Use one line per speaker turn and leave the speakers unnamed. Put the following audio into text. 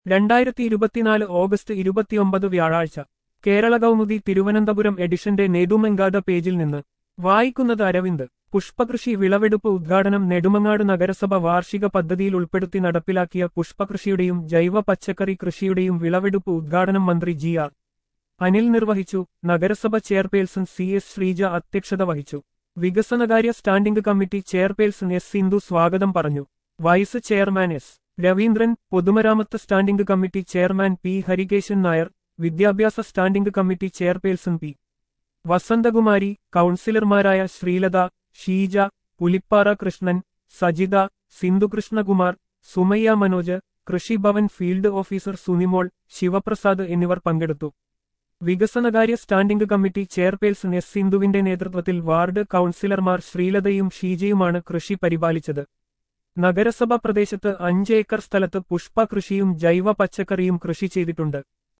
രണ്ടായിരത്തി ഇരുപത്തിനാല് ഓഗസ്റ്റ് ഇരുപത്തിയൊമ്പത് വ്യാഴാഴ്ച കേരള കൗമുദി തിരുവനന്തപുരം എഡിഷന്റെ നെടുമെങ്കാത പേജിൽ നിന്ന് വായിക്കുന്നത് അരവിന്ദ് പുഷ്പകൃഷി വിളവെടുപ്പ് ഉദ്ഘാടനം നെടുമങ്ങാട് നഗരസഭ വാർഷിക പദ്ധതിയിൽ ഉൾപ്പെടുത്തി നടപ്പിലാക്കിയ പുഷ്പകൃഷിയുടെയും ജൈവ പച്ചക്കറി കൃഷിയുടെയും വിളവെടുപ്പ് ഉദ്ഘാടനം മന്ത്രി ജി ആർ അനിൽ നിർവഹിച്ചു നഗരസഭ ചെയർപേഴ്സൺ സി എസ് ശ്രീജ അധ്യക്ഷത വഹിച്ചു വികസനകാര്യ standing committee chairperson S Sindhu സ്വാഗതം പറഞ്ഞു വൈസ് ചെയർമാൻ എസ് രവീന്ദ്രൻ പൊതുമരാമത്ത് standing committee chairman P Harikesan Nair വിദ്യാഭ്യാസ standing committee chairperson P Vasanthakumari കൗൺസിലർമാരായ ശ്രീലത ഷീജ പുലിപ്പാറ കൃഷ്ണൻ സജിത സിന്ധുകൃഷ്ണകുമാർ സുമയ്യ മനോജ് കൃഷിഭവൻ ഫീൽഡ് ഓഫീസർ സുനിമോൾ ശിവപ്രസാദ് എന്നിവർ പങ്കെടുത്തു വികസനകാര്യ സ്റ്റാൻഡിംഗ് കമ്മിറ്റി ചെയർപേഴ്സൺ എസ് സിന്ധുവിന്റെ നേതൃത്വത്തിൽ വാർഡ് കൗൺസിലർമാർ ശ്രീലതയും ഷീജയുമാണ് കൃഷി പരിപാലിച്ചത് നഗരസഭ പ്രദേശത്ത് അഞ്ച് ഏക്കർ സ്ഥലത്ത് പുഷ്പ കൃഷിയും ജൈവ പച്ചക്കറിയും കൃഷി ചെയ്തിട്ടുണ്ട്